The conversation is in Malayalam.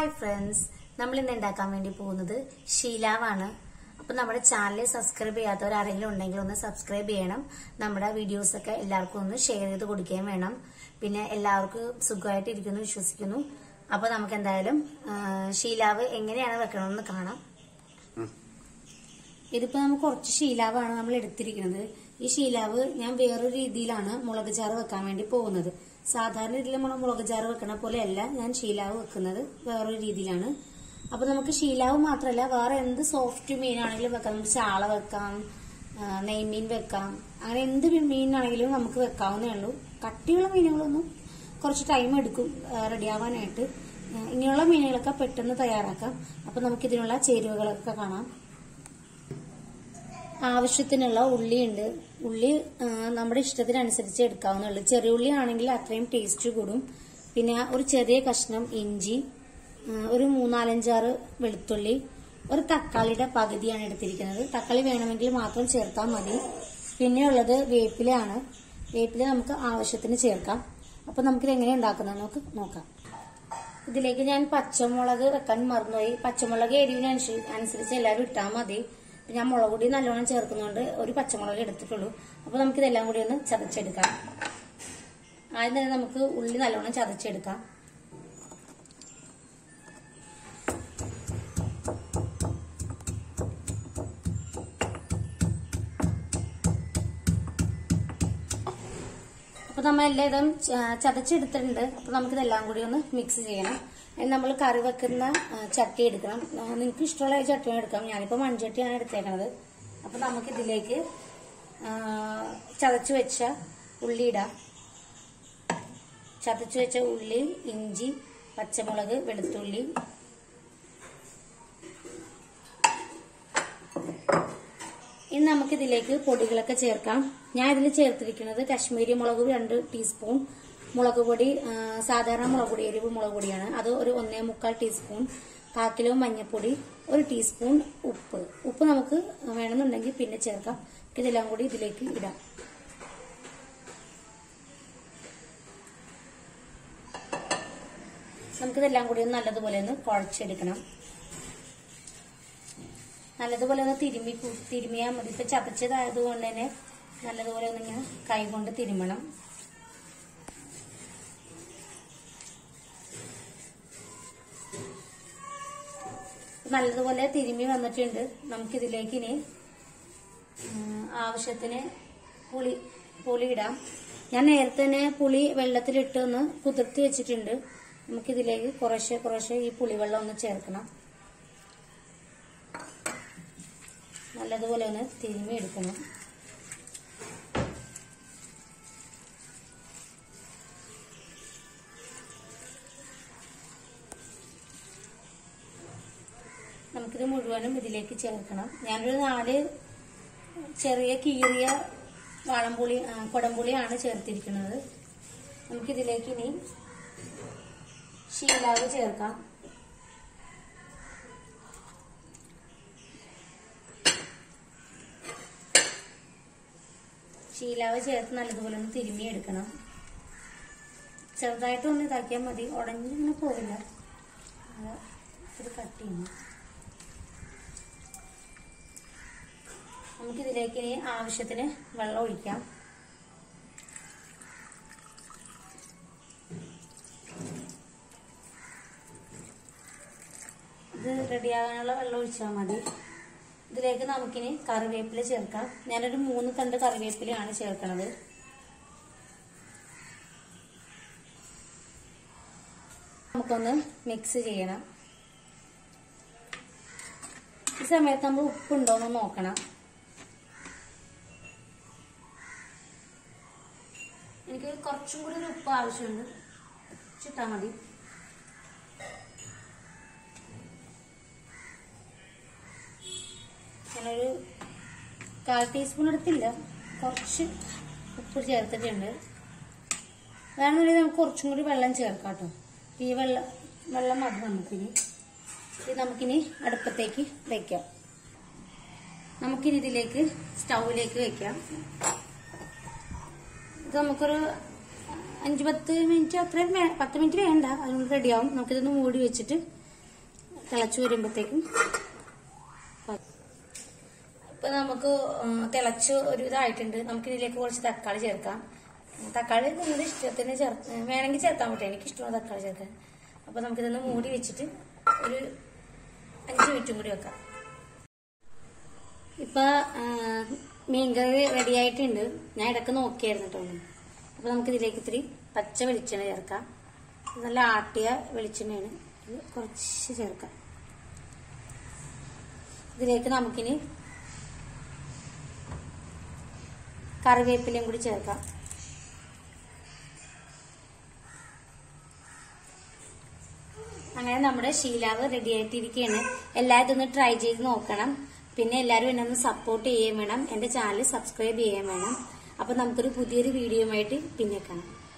ഹായ് ഫ്രണ്ട്സ് നമ്മൾ ഇന്ന് ഉണ്ടാക്കാൻ വേണ്ടി പോകുന്നത് ഷീലാവാണ് അപ്പൊ നമ്മുടെ ചാനൽ സബ്സ്ക്രൈബ് ചെയ്യാത്തവർ ആരെങ്കിലും ഉണ്ടെങ്കിൽ ഒന്ന് സബ്സ്ക്രൈബ് ചെയ്യണം നമ്മുടെ വീഡിയോസ് ഒക്കെ എല്ലാവർക്കും ഒന്ന് ഷെയർ ചെയ്ത് കൊടുക്കുകയും വേണം പിന്നെ എല്ലാവർക്കും സുഖമായിട്ട് ഇരിക്കുന്നു വിശ്വസിക്കുന്നു അപ്പൊ നമുക്ക് എന്തായാലും ആ, ഷീലാവ് എങ്ങനെയാണ് വെക്കണമെന്ന് കാണാം ഇതിപ്പോ നമുക്ക് കുറച്ച് ഷീലാവാണ് നമ്മൾ എടുത്തിരിക്കുന്നത് ഈ ഷീലാവ് ഞാൻ വേറൊരു രീതിയിലാണ് മുളക് ചാറ് വെക്കാൻ വേണ്ടി പോകുന്നത് സാധാരണ രീതിയിൽ നമ്മൾ മുളക് ചാറ് വെക്കണ പോലെയല്ല ഞാൻ ഷീലാവ് വെക്കുന്നത് വേറൊരു രീതിയിലാണ് അപ്പൊ നമുക്ക് ഷീലാവ് മാത്രമല്ല വേറെ എന്ത് സോഫ്റ്റ് മീനാണെങ്കിലും വെക്കാം നമുക്ക് ചാള വെക്കാം ആ, നെയ്മീൻ വെക്കാം അങ്ങനെ എന്ത് മീനാണെങ്കിലും നമുക്ക് വെക്കാവുന്നേ ഉള്ളൂ കട്ടിയുള്ള മീനുകളൊന്നും കുറച്ച് ടൈം എടുക്കും റെഡിയാവാനായിട്ട് ഇങ്ങനെയുള്ള മീനുകളൊക്കെ പെട്ടെന്ന് തയ്യാറാക്കാം അപ്പൊ നമുക്ക് ഇതിനുള്ള ചേരുവകളൊക്കെ കാണാം ആവശ്യത്തിനുള്ള ഉള്ളിയുണ്ട് ഉള്ളി ആ, നമ്മുടെ ഇഷ്ടത്തിനനുസരിച്ച് എടുക്കാവുന്നുള്ളൂ ചെറിയ ഉള്ളി ആണെങ്കിൽ അത്രയും ടേസ്റ്റ് കൂടും പിന്നെ ഒരു ചെറിയ കഷ്ണം ഇഞ്ചി ആ, ഒരു മൂന്നാലഞ്ചാറ് വെളുത്തുള്ളി ഒരു തക്കാളിയുടെ പകുതിയാണ് എടുത്തിരിക്കുന്നത് തക്കാളി വേണമെങ്കിൽ മാത്രം ചേർത്താൽ മതി പിന്നെ ഉള്ളത് വേപ്പിലയാണ് വേപ്പില നമുക്ക് ആവശ്യത്തിന് ചേർക്കാം അപ്പൊ നമുക്കിത് എങ്ങനെ ഉണ്ടാക്കുന്നത് നമുക്ക് നോക്കാം ഇതിലേക്ക് ഞാൻ പച്ചമുളക് വെക്കാൻ മറന്നുപോയി പച്ചമുളക് എരിവിന് അനുസരി- അനുസരിച്ച് എല്ലാവരും ഇട്ടാൽ മതി ഇപ്പൊ ഞാൻ മുളക് പൊടി നല്ലോണം ചേർക്കുന്നുണ്ട് ഒരു പച്ചമുളക് എടുത്തിട്ടുള്ളൂ അപ്പൊ നമുക്ക് ഇതെല്ലാം കൂടി ഒന്ന് ചതച്ചെടുക്കാം ആദ്യം തന്നെ നമുക്ക് ഉള്ളി നല്ലോണം ചതച്ചെടുക്കാം അപ്പൊ നമ്മൾ എല്ലാം ഇതും ച- ചതച്ചെടുത്തിട്ടുണ്ട് അപ്പൊ നമുക്കിതെല്ലാം കൂടി ഒന്ന് മിക്സ് ചെയ്യണം നമ്മൾ കറി വെക്കുന്ന ആ, ചട്ടി എടുക്കണം ആ, നിങ്ങൾക്ക് ഇഷ്ടമുള്ള ചട്ടി എടുക്കാം ഞാനിപ്പോ മൺചട്ടിയാണ് എടുത്തേക്കണത് അപ്പൊ നമുക്കിതിലേക്ക് ആ, ചതച്ചു വെച്ച ഉള്ളി ഇടാം ചതച്ചു വെച്ച ഉള്ളി ഇഞ്ചി പച്ചമുളക് വെളുത്തുള്ളി ഇനി നമുക്ക് ഇതിലേക്ക് പൊടികളൊക്കെ ചേർക്കാം ഞാൻ ഇതിൽ ചേർത്തിരിക്കുന്നത് കശ്മീരി മുളക് രണ്ട് ടീസ്പൂൺ മുളക് പൊടി ആ, സാധാരണ മുളക് പൊടി എരിവ് മുളക് പൊടിയാണ് അത് ഒരു ഒന്നേ മുക്കാൽ ടീസ്പൂൺ കാ കിലോ മഞ്ഞൾപ്പൊടി ഒരു ടീസ്പൂൺ ഉപ്പ് ഉപ്പ് നമുക്ക് വേണമെന്നുണ്ടെങ്കിൽ പിന്നെ ചേർക്കാം ഇതെല്ലാം കൂടി ഇതിലേക്ക് ഇടാം നമുക്കിതെല്ലാം കൂടി ഒന്ന് നല്ലതുപോലെ ഒന്ന് കുഴച്ചെടുക്കണം നല്ലതുപോലെ ഒന്ന് തിരുമ്മി കു- തിരുമ്മിയാൽ മതി ഇപ്പൊ ചതച്ചതായത് കൊണ്ട് തന്നെ നല്ലതുപോലെ ഒന്ന് ഇങ്ങനെ കൈ കൊണ്ട് തിരുമ്മണം നല്ലതുപോലെ തിരുമ്മി വന്നിട്ടുണ്ട് നമുക്കിതിലേക്ക് ഇനി ഉം, ആവശ്യത്തിന് പുളി പുളി ഇടാം ഞാൻ നേരത്തെ തന്നെ പുളി വെള്ളത്തിലിട്ട് ഒന്ന് കുതിർത്തി വെച്ചിട്ടുണ്ട് നമുക്കിതിലേക്ക് കുറേശ്ശെ കുറേശ്ശെ ഈ പുളിവെള്ളം ഒന്ന് ചേർക്കണം നല്ലതുപോലെ ഒന്ന് തിരുമ്മി എടുക്കണം നമുക്കിത് മുഴുവനും ഇതിലേക്ക് ചേർക്കണം ഞാനൊരു നാല് ചെറിയ കീറിയ വാളംപുളി ആ, കുടംപുളിയാണ് ചേർത്തിരിക്കുന്നത് നമുക്കിതിലേക്ക് ഇനി ശീലാവ് ചേർക്കാം ശീലാവ് ചേർത്ത് നല്ലതുപോലെ ഒന്ന് തിരുമ്മി എടുക്കണം ചെറുതായിട്ട് ഒന്ന് ഇതാക്കിയാൽ മതി ഉടഞ്ഞിങ്ങനെ പോവില്ല അത് ഇത് കട്ട് ചെയ്യണം നമുക്കിതിലേക്ക് ഇനി ആവശ്യത്തിന് വെള്ളം ഒഴിക്കാം ഇത് റെഡിയാകാനുള്ള വെള്ളം ഒഴിച്ചാൽ മതി ഇതിലേക്ക് നമുക്കിനി കറിവേപ്പില ചേർക്കാം ഞാനൊരു മൂന്ന് തണ്ട് കറിവേപ്പിലയാണ് ചേർക്കണത് നമുക്കൊന്ന് മിക്സ് ചെയ്യണം ഈ സമയത്ത് നമ്മൾ ഉപ്പുണ്ടോന്ന് നോക്കണം എനിക്ക് കുറച്ചും കൂടി ഒരു ഉപ്പ് ആവശ്യമുണ്ട് ചിട്ടാ മതി ഞാനൊരു കാൽ ടീസ്പൂൺ എടുത്തില്ല കുറച്ച് ഉപ്പ് ചേർത്തിട്ടുണ്ട് വേണമെന്നുണ്ടെങ്കിൽ നമുക്ക് കുറച്ചും കൂടി വെള്ളം ചേർക്കാം കേട്ടോ ഈ വെള്ളം വെള്ളം മതി നമുക്കിനി ഇത് നമുക്കിനി അടുപ്പത്തേക്ക് വെക്കാം നമുക്കിനി ഇതിലേക്ക് സ്റ്റൗവിലേക്ക് വെക്കാം ഇത് നമുക്കൊരു അഞ്ച് പത്ത് മിനിറ്റ് അത്രയും വേ- പത്ത് മിനിറ്റ് വേണ്ട അതിനുള്ളിൽ റെഡിയാവും നമുക്കിതൊന്ന് മൂടി വെച്ചിട്ട് തിളച്ചു വരുമ്പോഴത്തേക്കും ഇപ്പൊ നമുക്ക് ഉം, തിളച്ച് ഒരു ഇതായിട്ടുണ്ട് നമുക്ക് ഇതിലേക്ക് കുറച്ച് തക്കാളി ചേർക്കാം തക്കാളി നിങ്ങളുടെ ഇഷ്ടത്തിന് ചേർത്ത് വേണമെങ്കിൽ ചേർത്താൻ പറ്റും എനിക്ക് ഇഷ്ടമാണ് തക്കാളി ചേർക്കാൻ അപ്പൊ നമുക്കിതൊന്ന് മൂടി വെച്ചിട്ട് ഒരു അഞ്ച് മിനിറ്റും കൂടി വെക്കാം ഇപ്പൊ ആ, മീൻകറി റെഡി ആയിട്ടുണ്ട് ഞാൻ ഇടക്ക് നോക്കിയായിരുന്നു കേട്ടോ ഒന്ന്. അപ്പൊ നമുക്ക് ഇതിലേക്ക് ഇത്തിരി പച്ച വെളിച്ചെണ്ണ ചേർക്കാം ഇത് നല്ല ആട്ടിയ വെളിച്ചെണ്ണയാണ് ഇത് കുറച്ച് ചേർക്കാം ഇതിലേക്ക് നമുക്കിനി കറിവേപ്പിലയും കൂടി ചേർക്കാം അങ്ങനെ നമ്മുടെ ശീലാവ് റെഡി ആയിട്ടിരിക്കുകയാണ് എല്ലാവരും ഒന്ന് ട്രൈ ചെയ്ത് നോക്കണം പിന്നെ എല്ലാവരും എന്നെ ഒന്ന് സപ്പോർട്ട് ചെയ്യുകയും വേണം എന്റെ ചാനൽ സബ്സ്ക്രൈബ് ചെയ്യുകയും വേണം അപ്പൊ നമുക്കൊരു പുതിയൊരു വീഡിയോയുമായിട്ട് പിന്നെ കാണാം